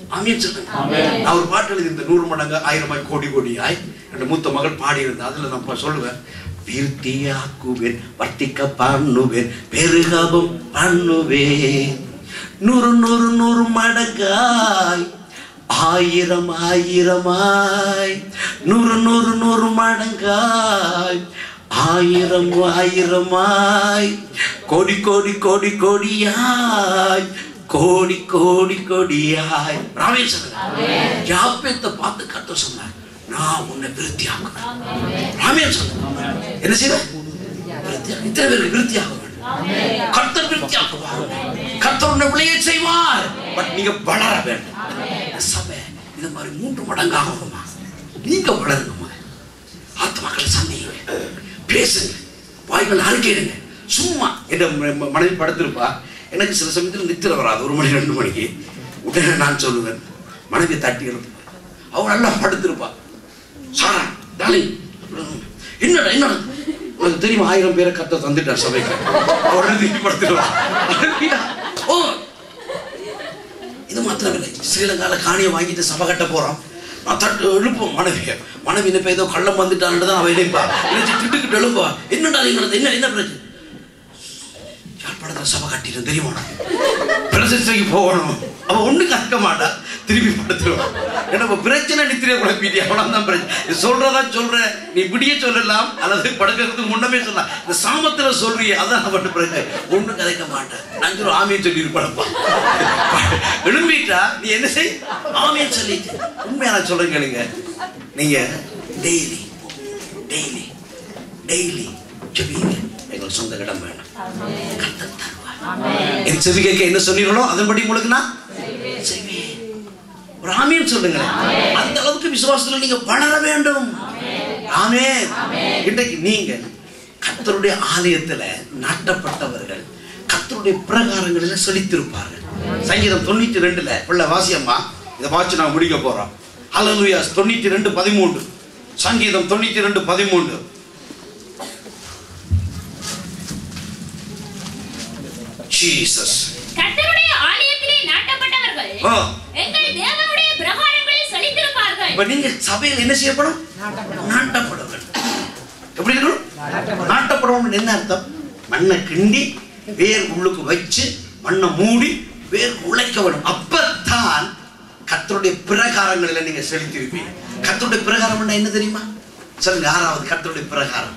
ஆமீன் சொல்லுங்க நான் ஒரு பாட்டு எழுதி இந்த நூறு மடங்கு ஆயிரமாய் கோடி கோடியாய் என் மூத்த மகள் பாடி இருந்தேன் அதுல நான் இப்ப சொல்லுவேன் விருத்தியாக்குவேன் வர்த்திக்க பண்ணுவேன் பெருகவும் பண்ணுவேன் நூறு நூறு நூறு மடங்காய் ஆயிரம் ஆயிரமாய் நூறு நூறு நூறு மடங்காய் ஆயிரம் ஆயிரமாய் கோடி கோடி கோடி கோடியாய் கோடி கோடி கோடியாய் ராமேஸ்வரன் யாப்பேத்தை பார்த்து கத்த சொன்னார் நான் உன்னை விருத்தியாக்குவேன் ராமேஸ்வரன் என்ன செய்வேன் விருத்தியா- இத்தனை பேருக்கு விருத்தியாக வேண்டும் கர்த்தர் விருத்தியாக்குவார் கர்த்தர் உன்னை விளைய செய்வார் பட் நீங்க வளர வேண்டும் இந்த சபை இந்த மாதிரி மூன்று மடங்கு ஆகணுமா நீங்க வளருங்கம்மா ஆத்மாக்களை சந்திங்க பேசுங்க வாய்கள் அறிக்கையிடுங்க சும்மா என் ம- மனைவி படுத்திருப்பா எனக்கு சில சமயத்தில் நித்திர வராது ஒரு மணி ரெண்டு மணிக்கு உடனே நான் சொல்லுவேன் மனைவி தட்டி எழுப்பு அவன் நல்லா படுத்திருப்பா சாரா டாலிங் என்னடா என்னடா உனக்கு தெரியுமா ஆயிரம் பேரை கத்த தந்துட்டார் சபைக்கு அவரை திருப்பி படுத்துடுவா ஓ இது மாத்திரமில்லை ஸ்ரீலங்காவில் காணியை வாங்கிட்டு சபை கட்ட போறோம் நான் தட்டு எழுப்போம் மனைவியை மனைவி இப்போ ஏதோ கள்ளம் வந்துட்டான்னு தான் அவன் எழுப்பா எழுச்சி திட்டுக்கிட்டு எழுப்பா என்னடா நீங்க என்ன என்ன பிரச்சனை யாழ்ப்பாணத்தில் சபை கட்டிடும் தெரியுமா பிரசிஸ்டைக்கு போகணும் அவன் ஒண்ணு கற்க மாட்டா திருப்பி படுத்துருவான் ஏன்னா இப்ப பிரச்சனை நித்திரைய குழப்பிட்டி அவ்வளவுதான் பிரச்சனை இது சொல்றதா சொல்ற நீ விடிய சொல்லலாம் அல்லது படுக்கிறதுக்கு முன்னமே சொல்லலாம் இந்த சாமத்துல சொல்றியே அதான் அவன் பிரச்சனை ஒண்ணு கதைக்க மாட்டேன் நான் சொல்ல ஆமியை சொல்லி இருப்படப்பா எழும்பிட்டா நீ என்ன செய் ஆமியை சொல்லிட்டு உண்மையா நான் சொல்றேன் கேளுங்க நீங்க டெய்லி டெய்லி டெய்லி ஜெபிங்க எங்களுக்கு சொந்த இடம் வேணும் கர்த்தர் தருவார் என் செவி கேட்க என்ன சொன்னீங்களோ அதன்படி உங்களுக்கு நான் செய்வேன் ஒரு ஆமீன் சொல்லுங்களேன் அந்த அளவுக்கு விசுவாசத்துல நீங்க வளர வேண்டும் ஆமென் இன்றைக்கு நீங்க கர்த்தருடைய ஆலயத்துல நாட்டப்பட்டவர்கள் கர்த்தருடைய பிரகாரங்களில் செழித்திருப்பார்கள் சங்கீதம் தொண்ணூத்தி ரெண்டுல உள்ள வாசியம்மா இதை வாசி நான் முடிக்க போறோம் ஹalleluya தொண்ணூத்தி ரெண்டு பதிமூன்று சங்கீதம் தொண்ணூத்தி ரெண்டு பதிமூன்று ஜீசஸ் கர்த்தருடைய ஆலயத்திலே நாட்டப்பட்டவர்கள் ஆ எங்கள் தேவனுடைய பிரகாரங்களில் செழித்திருப்பார்கள் இப்ப நீங்க சபையில் என்ன செய்யப்படும் நாட்டப்பட வேண்டும் எப்படி இருக்கணும் நாட்டப்படணும் என்ன அர்த்தம் மண்ணை கிண்டி வேர் உள்ளுக்கு வச்சு மண்ணை மூடி வேர் உழைக்க வேண்டும் அப்பத்தான் கர்த்தருடைய பிரகாரங்களில் நீங்க செலுத்திருப்பீங்க கர்த்தருடைய பிரகாரம் என்ன தெரியுமா சொல்லுங்க ஆறாவது கர்த்தருடைய பிரகாரம்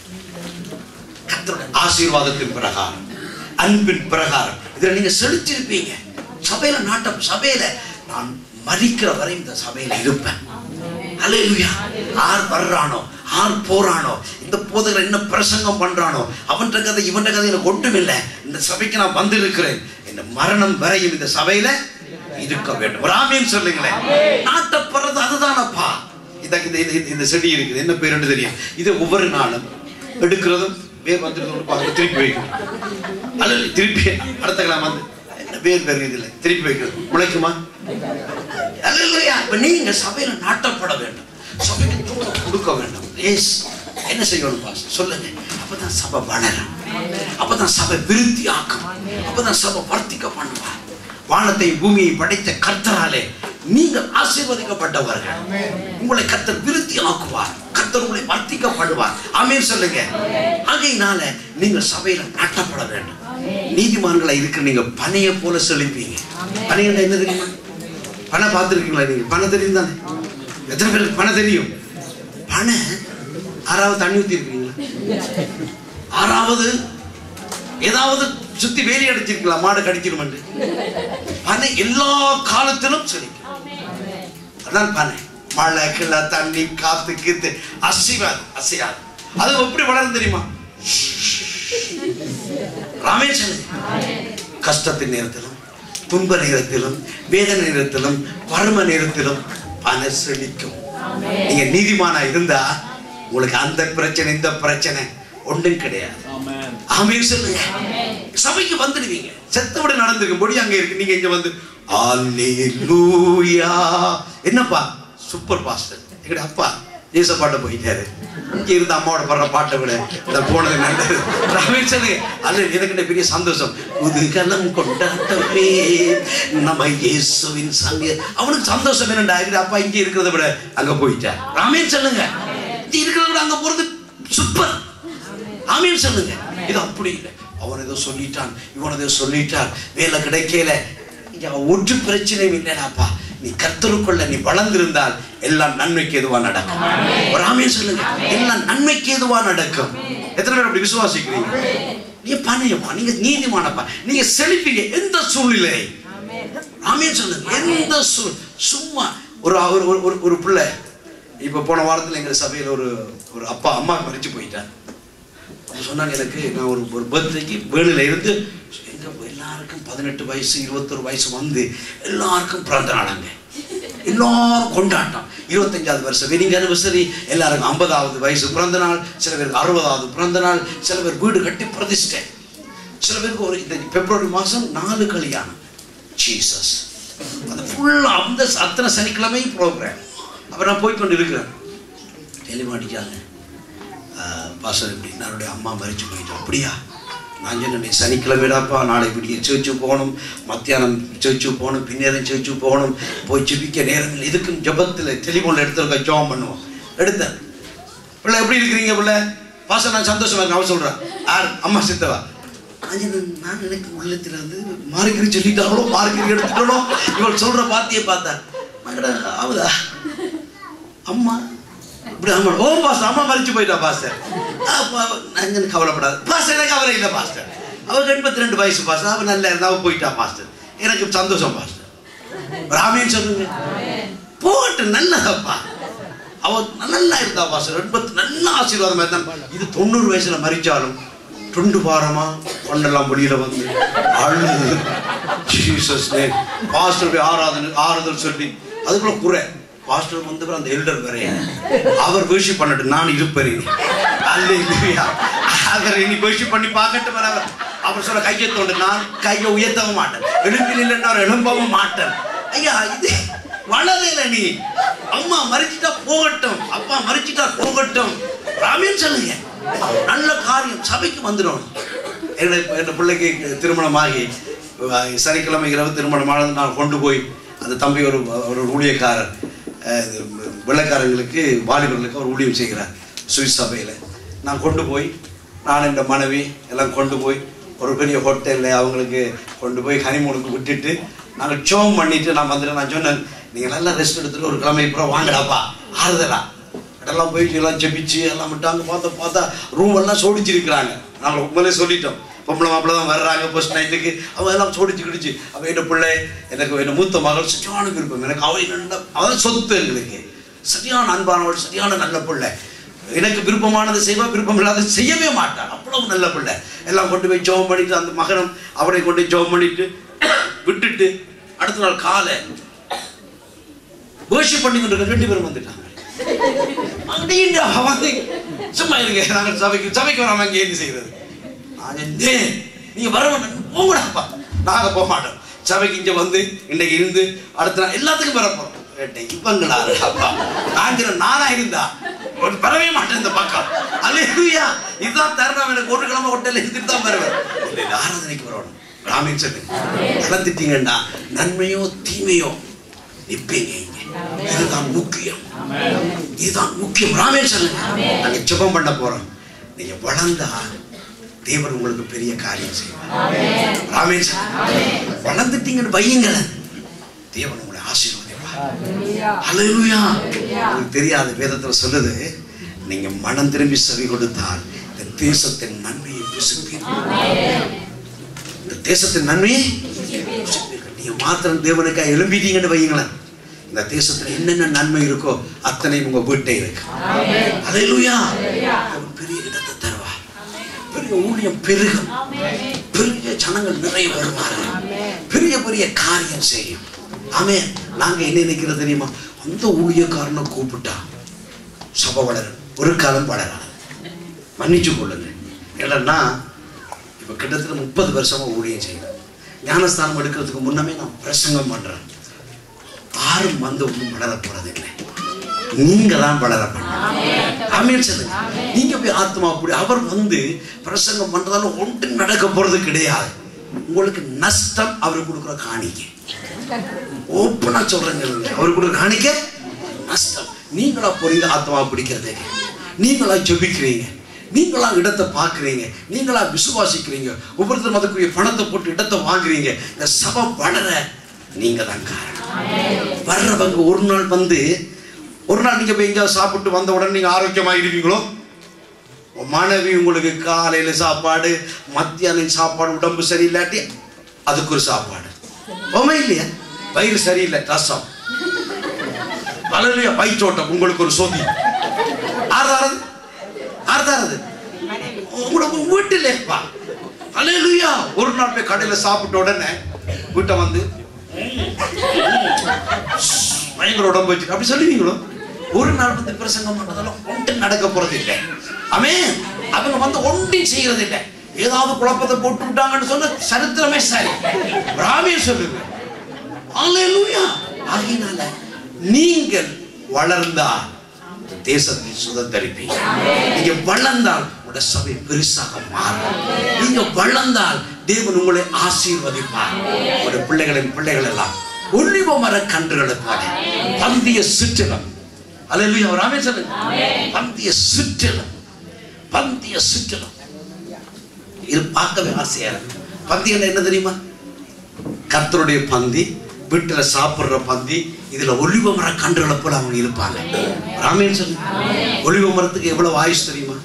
கர்த்தருடைய ஆசீர்வாதத்தின் பிரகாரம் அன்பின் பிரகாரம் இதுல நீங்க செலுத்திருப்பீங்க சபையில நாட்டம் சபையில நான் மறிக்கிற வரை இந்த சபையில இருப்பேன் அல்லேலூயா ஆர் வர்றானோ ஆர் போறானோ இந்த போதகர் என்ன பிரசங்கம் பண்றானோ அவன்கிட்ட கதை இவன்ட கதை எனக்கு ஒன்றும் இல்லை இந்த சபைக்கு நான் வந்திருக்கிறேன் இந்த மரணம் வரையும் இந்த சபையில இருக்க வேண்டும் ஒரு ஆமீன் சொல்லுங்களேன் நாட்டப்படுறது அதுதானப்பா இந்த இந்த இந்த- இந்த செடி இருக்குது என்ன பேருன்னு தெரியும் இது ஒவ்வொரு நாளும் எடுக்கிறதும் வேர் வந்துருக்கோம் பார்த்து திருப்பி வைக்கணும் அல்ல திருப்பி அடுத்த கிழமை வந்து என்ன வேர் வேறு இதில் திருப்பி வைக்கிறது முளைக்குமா அல்லேலூயா இப்ப நீங்க சபையில நாட்டப்பட வேண்டும் சபைக்கு தூக்கம் கொடுக்க வேண்டும் எஸ் என்ன செய்யணும் பாஸ் சொல்லுங்க அப்பதான் சபை வளரும் அப்பதான் சபை விருத்தி ஆக்கும் அப்பதான் சபை வர்த்திக்க பண்ணுவார் வானத்தை பூமியை படைத்த கர்த்தராலே நீங்கள் ஆசீர்வதிக்கப்பட்டவர்கள் உங்களை கர்த்தர் விருத்தி ஆக்குவார் கர்த்தர் உங்களை வர்த்திக்கப்படுவார் ஆமென் சொல்லுங்க ஆகையினால நீங்கள் சபையில நாட்டப்பட வேண்டும் நீதிமான்களா இருக்கிற நீங்க பனையை போல செழிப்பீங்க பனைகள் என்ன தெரியுமா பனை பார்த்துருக்கீங்களா நீங்க பனை தெரியும் தானே எத்தனை பேருக்கு பனை தெரியும் பனை ஆறாவது தண்ணி ஊத்தி இருக்கீங்களா ஆறாவது ஏதாவது சுத்தி வேலி அடிச்சிருக்கீங்களா மாடு கடிச்சிருமென்று பனை எல்லா காலத்திலும் செழிக்கும் அதான் பனை மழை கிளை தண்ணி காத்து கீத்து அசைவாது அசையாது அது எப்படி வளரும் தெரியுமா ராமேஸ்வரன் கஷ்டத்தின் நேரத்திலும் துன்ப நேரத்திலும் வேதனை நேரத்திலும் வறுமை நேரத்திலும் பண செழிக்கும் நீங்க நீதிமானா இருந்தா உங்களுக்கு அந்த பிரச்சனை இந்த பிரச்சனை ஒன்றும் கிடையாது ஆமென் சொல்லுங்க சபைக்கு வந்துடுவீங்க செத்தவிட நடந்திருக்கும் பொடி அங்க இருக்கு நீங்க இங்க வந்து அல்லேலூயா என்னப்பா சூப்பர் பாஸ்டர் எங்கட அப்பா ஏசப்பாட்ட போயிட்டாரு இங்க இருந்த அம்மாவோட பாடுற பாட்டை விட இந்த போனது நல்லது ரமேஷ் சொல்லுங்க அது எனக்கு என்ன பெரிய சந்தோஷம் உதுகலம் கொண்டாட்டமே நம்ம இயேசுவின் சங்க அவனுக்கு சந்தோஷம் என்னடா இது அப்பா இங்க இருக்கிறத விட அங்க போயிட்டார் ராமேன் சொல்லுங்க இங்க இருக்கிறத விட அங்க போறது சூப்பர் ஆமீன் சொல்லுங்க இது அப்படி இல்லை அவன் ஏதோ சொல்லிட்டான் இவன் ஏதோ சொல்லிட்டான் வேலை கிடைக்கல இங்க ஒரு பிரச்சனையும் இல்லைடாப்பா நீ கர்த்தருக்குள்ள நீ வளர்ந்திருந்தால் எல்லாம் நன்மைக்கு எதுவா நடக்கும் ஒரு ஆமீன் சொல்லுங்க எல்லாம் நன்மைக்கு எதுவா நடக்கும் எத்தனை பேர் அப்படி விசுவாசிக்கிறீங்க நீங்க பணியப்பா நீங்க நீதிமானப்பா நீங்க செழிப்பீங்க எந்த சூழ்நிலை ஆமீன் சொல்லுங்க எந்த சூழ் சும்மா ஒரு ஒரு ஒரு- ஒரு ஒரு பிள்ளை இப்ப போன வாரத்துல எங்க சபையில ஒரு ஒரு அப்பா அம்மா மறிச்சு போயிட்டார் அவங்க சொன்னாங்க எனக்கு நான் ஒரு ஒரு பர்த்டேக்கு வேணில் இருந்து எங்க எல்லாருக்கும் பதினெட்டு வயசு இருபத்தொரு வயசு வந்து எல்லாருக்கும் பிறந்த நாளாங்க எல்லாரும் கொண்டாட்டம் இருபத்தஞ்சாவது வருஷம் வெட்டிங் அனிவர்சரி எல்லாருக்கும் ஐம்பதாவது வயசு பிறந்த நாள் சில பேருக்கு அறுபதாவது பிறந்த நாள் சில பேர் வீடு கட்டி பிரதிஷ்டை சில பேருக்கு ஒரு இந்த பிப்ரவரி மாதம் நாலு கல்யாணம் ஜீசஸ் அது ஃபுல்லாக அந்த அத்தனை சனிக்கிழமையும் ப்ரோக்ராம் அப்போ நான் போய் கொண்டு இருக்கிறேன் டெலிமாட்டிக்காங்க பாசர் இப்படி என்னுடைய அம்மா மறிச்சு போயிட்டோம் அப்படியா நான் சொன்னேன் சனிக்கிழமைடாப்பா நாளை இப்படி சேர்ச்சு போகணும் மத்தியானம் சேர்ச்சு போகணும் பின்னேரம் சேர்ச்சு போகணும் போய் ஜெபிக்க நேரம் இல்லை இதுக்கும் ஜபத்தில் டெலிஃபோனில் எடுத்துருக்க ஜோம் பண்ணுவோம் எடுத்தேன் பிள்ளை எப்படி இருக்கிறீங்க பிள்ளை பாச நான் சந்தோஷமா இருக்கேன் அவன் சொல்கிறேன் யார் அம்மா சித்தவா நான் சொன்னேன், நான் எனக்கு உள்ளத்துல இருந்து மார்க்கறி சொல்லிட்டாங்களோ மார்க்கறி எடுத்துட்டாலோ இவள் சொல்ற பாத்தியே பார்த்தேன் மகடா ஆகுதா அம்மா இப்படி அம்மா ஓ பாஸ்டர் அம்மா மறிச்சு போயிட்டா பாஸ்டர் அப்ப நான் எனக்கு கவலைப்படாது பாஸ்டர் எனக்கு கவலை இல்லை பாஸ்டர் அவள் எண்பத்தி ரெண்டு வயசு பாஸ்டர் அவள் நல்லா இருந்தா அவ போயிட்டா பாஸ்டர் எனக்கு சந்தோஷம் பாஸ்டர் ராமேன் சொல்லுங்க போட்டு நல்லதப்பா அவ நல்லா இருந்தா பாஸ்டர் எண்பத்தி நல்ல ஆசீர்வாதமா இருந்தான் இது தொண்ணூறு வயசுல மறிச்சாலும் துண்டு பாரமா பொண்ணெல்லாம் வெளியில வந்து அழுது ஜீசஸ் நேம் பாஸ்டருடைய ஆராதனை ஆறுதல் சொல்லி அதுக்குள்ள குறை பாஸ்டர் வந்து அந்த எல்டர் வேற அவர் வேஷி பண்ணட்டும் நான் இருப்பேன் இனி. அல்லேலூயா அவர் இனி வேஷி பண்ணி பார்க்கட்டும் வர அவர் அவர் சொல்ல கையை தோண்டு நான் கையை உயர்த்தவும் மாட்டேன் எழும்பில் இல்லைன்னா அவர் எழும்பவும் மாட்டேன் ஐயா இது வளரல நீ அம்மா மறிச்சிட்டா போகட்டும் அப்பா மறிச்சிட்டா போகட்டும் ராமேன் சொல்லுங்க நல்ல காரியம் சபைக்கு வந்துடும் என்னுடைய என் பிள்ளைக்கு திருமணமாகி அஹ், சனிக்கிழமை இரவு திருமணமானது நான் கொண்டு போய் அந்த தம்பி ஒரு ஒரு ஊழியக்காரர் அஹ், இது வெள்ளைக்காரங்களுக்கு வாலிபர்களுக்கு அவர் ஊழியம் செய்கிறார் சுவிஸ் சபையில் நான் கொண்டு போய் நான் இந்த மனைவி எல்லாம் கொண்டு போய் ஒரு பெரிய ஹோட்டலில் அவங்களுக்கு கொண்டு போய் ஹனிமூனுக்கு விட்டுட்டு நாங்கள் சோம் பண்ணிட்டு நான் வந்துட்டு நான் சொன்னேன் நீங்கள் நல்லா ரெஸ்ட் எடுத்துட்டு ஒரு கிழமை அப்புறம் வாங்கடாப்பா ஆறுதலா இடம்லாம் போயிட்டு எல்லாம் ஜெபிச்சு எல்லாம் விட்டாங்க பார்த்தா பார்த்தா ரூம் எல்லாம் சோடிச்சிருக்கிறாங்க நாங்கள் உண்மையிலே சொல்லிட்டோம் பொம்பளை மாப்பிள்ளை தான் வர்றாங்க ஃபர்ஸ்ட் நைட்டுக்கு அவன் எல்லாம் சோடிச்சு கிடிச்சு அவன் என்ன பிள்ளை எனக்கு என்ன மூத்த மகள் சரியான விருப்பம் எனக்கு அவன் நல்ல அவன் சொத்து எங்களுக்கு சரியான அன்பானவள் சரியான நல்ல பிள்ளை எனக்கு விருப்பமானது செய்வா விருப்பம் இல்லாத செய்யவே மாட்டான் அவ்வளவு நல்ல பிள்ளை எல்லாம் கொண்டு போய் ஜோம் பண்ணிட்டு அந்த மகனும் அவனை கொண்டு போய் ஜோம் பண்ணிட்டு விட்டுட்டு அடுத்த நாள் காலை worship பண்ணி கொண்டு ரெண்டு பேரும் வந்துட்டாங்க அப்படின்ற அவங்க சும்மா இருங்க நாங்கள் சபைக்கு சபைக்கு வராம இங்கே என்ன செய்யறது நான் சொன்னேன், நீங்க வர மாட்டேன் போங்கடாப்பா நாங்க போக மாட்டோம் சபைக்கு இங்க வந்து இன்னைக்கு இருந்து அடுத்த நாள் எல்லாத்துக்கும் வர போறோம் கேட்டேன், இவங்களா அப்பா நான் சொன்னேன், நானா இருந்தா ஒரு வரவே மாட்டேன் இந்த பக்கம் அல்லேலூயா இதுதான் தருணம் எனக்கு ஒரு கிழமை ஹோட்டல்ல இருந்துட்டு தான் வருவேன் இல்லை, இந்த ஆராதனைக்கு வரணும் ராமேன் சொல்லு வளர்த்துட்டீங்கன்னா நன்மையோ தீமையோ நிற்பீங்க இங்க இதுதான் முக்கியம் இதுதான் முக்கியம் ராமேன் சொல்லுங்க நாங்க ஜெபம் பண்ண போறோம் நீங்க வளர்ந்தா தேவன் உங்களுக்கு பெரிய காரியம் செய்வார் ராமேன் சொல்லுங்க வளர்ந்துட்டீங்கன்னு வையுங்களேன் தேவன் உங்களை ஆசீர்வதிப்பார் ஹalleluya உங்களுக்கு தெரியாத வேதத்துல சொல்லுது நீங்க மனம் திரும்பி செவி கொடுத்தால் இந்த தேசத்தின் நன்மையை புசிப்பீர்கள் இந்த தேசத்தின் நன்மையை புசிப்பீர்கள். நீங்க மாத்திரம் தேவனுக்காக எழும்பிட்டீங்கன்னு வையுங்களேன் இந்த தேசத்துல என்னென்ன நன்மை இருக்கோ அத்தனை உங்க வீட்டை இருக்கு ஹalleluya அவர் பெரிய இடத்தை தருவார் பெரிய ஊழியம் பெருகும் பெரிய ஜனங்கள் நிறைய வருவார்கள் பெரிய பெரிய காரியம் செய்யும் ஆமென் நாங்க என்ன நினைக்கிறது தெரியுமா அந்த ஊழியக்காரனை கூப்பிட்டா சபை வளரும் ஒரு காலம் வளராது மன்னிச்சு கொள்ளுங்க இல்லைன்னா இப்போ கிட்டத்தட்ட முப்பது வருஷமா ஊழியம் செய்யறேன் ஞானஸ்தானம் எடுக்கிறதுக்கு முன்னமே நான் பிரசங்கம் பண்றேன் யாரும் வந்து ஒன்றும் வளர போறது இல்லை நீங்க தான் வளர பண்ணணும் ஆமென் சொல்லுங்க நீங்க போய் ஆத்மா அப்படி அவர் வந்து பிரசங்கம் பண்றதால ஒன்றும் நடக்க போறது கிடையாது உங்களுக்கு நஷ்டம் அவர் கொடுக்குற காணிக்கை ஓப்பனா சொல்றேங்க அவர் கொடுக்குற காணிக்கை நஷ்டம் நீங்களா போறீங்க ஆத்மா பிடிக்கிறதுக்கு நீங்களா ஜெபிக்கிறீங்க நீங்களா இடத்தை பார்க்குறீங்க நீங்களா விசுவாசிக்கிறீங்க ஒவ்வொருத்தரும் அதுக்குரிய பணத்தை போட்டு இடத்தை வாங்குறீங்க இந்த சபை வளர நீங்க தான் காரணம் வர்றவங்க ஒரு நாள் வந்து ஒரு நாள் நீங்க போய் எங்கேயாவது சாப்பிட்டு வந்த உடனே நீங்க ஆரோக்கியமா இருப்பீங்களோ உன் மனைவி உங்களுக்கு காலையில சாப்பாடு மத்தியானம் சாப்பாடு உடம்பு சரியில்லாட்டி அதுக்கு ஒரு சாப்பாடு உண்மை இல்லையா வயிறு சரியில்லை ரசம் வளரைய வயிற்றோட்டம் உங்களுக்கு ஒரு சொதி ஆறுதாரது ஆறுதாரது உங்களுக்கு வீட்டில் இருப்பா அலையிலுயா ஒரு நாள் போய் கடையில் சாப்பிட்ட உடனே வீட்டை வந்து பயங்கர உடம்பு வச்சு அப்படி சொல்லுவீங்களோ ஒரு நாள் வந்து பிரசங்கம் பண்ணதெல்லாம் ஒன்றும் நடக்க போறது இல்லை அமே அவங்க வந்து ஒன்றையும் செய்யறது இல்லை ஏதாவது குழப்பத்தை போட்டு விட்டாங்கன்னு சொன்ன சரித்திரமே சரி ராமே சொல்லுங்க அல்லேலூயா ஆகினால நீங்கள் வளர்ந்தால் தேசத்தை சுதந்திரிப்பீங்க நீங்க வளர்ந்தால் உங்களோட சபை பெருசாக மாறும் நீங்க வளர்ந்தால் தேவன் உங்களை ஆசீர்வதிப்பார் உங்களுடைய பிள்ளைகளின் பிள்ளைகள் எல்லாம் ஒளிவ மர கன்றுகளை போல பந்திய சுற்றிலும் அல்லேலூயா ராமே சொல்லுங்க பந்திய சுற்றிலும் பந்திய சுற்றிலும் இது பார்க்கவே ஆசையா இருக்கு பந்தியல் என்ன தெரியுமா கர்த்தருடைய பந்தி வீட்டில் சாப்பிடுற பந்தி இதுல ஒளிவ மர கன்றுகளை போல அவங்க இருப்பாங்க ராமேன் சொல்லு ஒளிவ மரத்துக்கு எவ்வளவு ஆயுஷ் தெரியுமா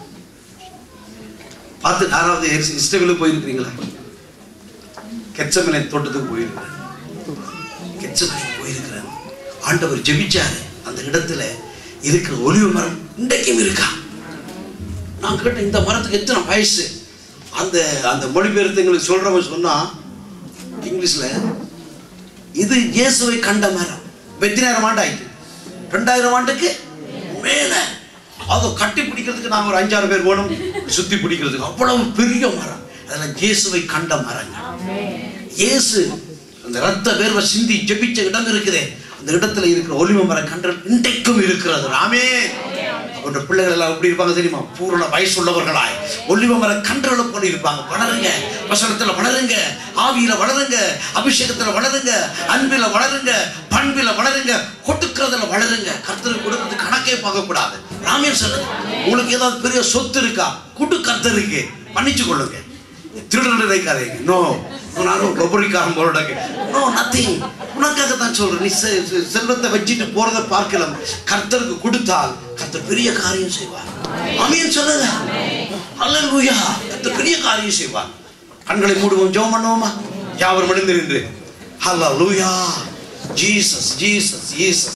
பார்த்து யாராவது இஷ்டங்களுக்கு போயிருக்கிறீங்களா கெச்சமலை தோட்டத்துக்கு போயிருக்கிறேன் கெச்சமலை போயிருக்கிறேன் ஆண்டவர் ஜெபிச்சாரு அந்த இடத்துல இருக்கிற ஒளிவ மரம் இன்றைக்கும் இருக்கா நான் கேட்டேன் இந்த மரத்துக்கு எத்தனை வயசு அந்த அந்த மொழிபெயர்த்து எங்களுக்கு சொல்றவன் சொன்னா இங்கிலீஷ்ல இது இயேசுவை கண்ட மரம் வெத்தினாயிரம் ஆண்டு ஆயிட்டு ரெண்டாயிரம் ஆண்டுக்கு மேல அதை கட்டி பிடிக்கிறதுக்கு நாம ஒரு அஞ்சாறு பேர் வேணும் சுத்தி பிடிக்கிறதுக்கு அவ்வளவு பெரிய மரம் அதெல்லாம் இயேசுவை கண்ட மரங்கள் இயேசு அந்த ரத்த வேர்வை சிந்தி ஜெபிச்ச இடம் இருக்குதே அந்த இடத்துல இருக்கிற ஒலிவ மர கன்றல் இன்றைக்கும் இருக்கிறது ராமே அவருடைய பிள்ளைகள் எல்லாம் எப்படி இருப்பாங்க தெரியுமா பூரண வயசு உள்ளவர்களாய் ஒலிவ மர கன்றலை போல இருப்பாங்க வளருங்க வசனத்துல வளருங்க ஆவியில வளருங்க அபிஷேகத்துல வளருங்க அன்பில வளருங்க பண்பில வளருங்க கொடுக்கறதுல வளருங்க கர்த்தருக்கு கொடுக்கறது கணக்கே பார்க்க கூடாது ராமே சொல்லுங்க உங்களுக்கு ஏதாவது பெரிய சொத்து இருக்கா குடு கர்த்தருக்கு மன்னிச்சு கொள்ளுங்க திருடன் நினைக்காதீங்க நோ நானும் கொப்பரிக்காரன் போல நோ நத்திங் உனக்காக தான் சொல்றேன் நீ செ- செ- செல்வத்தை வச்சுட்டு போறதை பார்க்கலாம் கர்த்தருக்கு கொடுத்தால் கர்த்தர் பெரிய காரியம் செய்வார் ஆமீன் சொல்லுங்க அல்லேலூயா கர்த்தர் பெரிய காரியம் செய்வார் கண்களை மூடுவோம் ஜெபம் பண்ணுவோமா யாவரும் மனிதர் என்று ஹalleluya ஜீசஸ் ஜீசஸ் ஜீசஸ்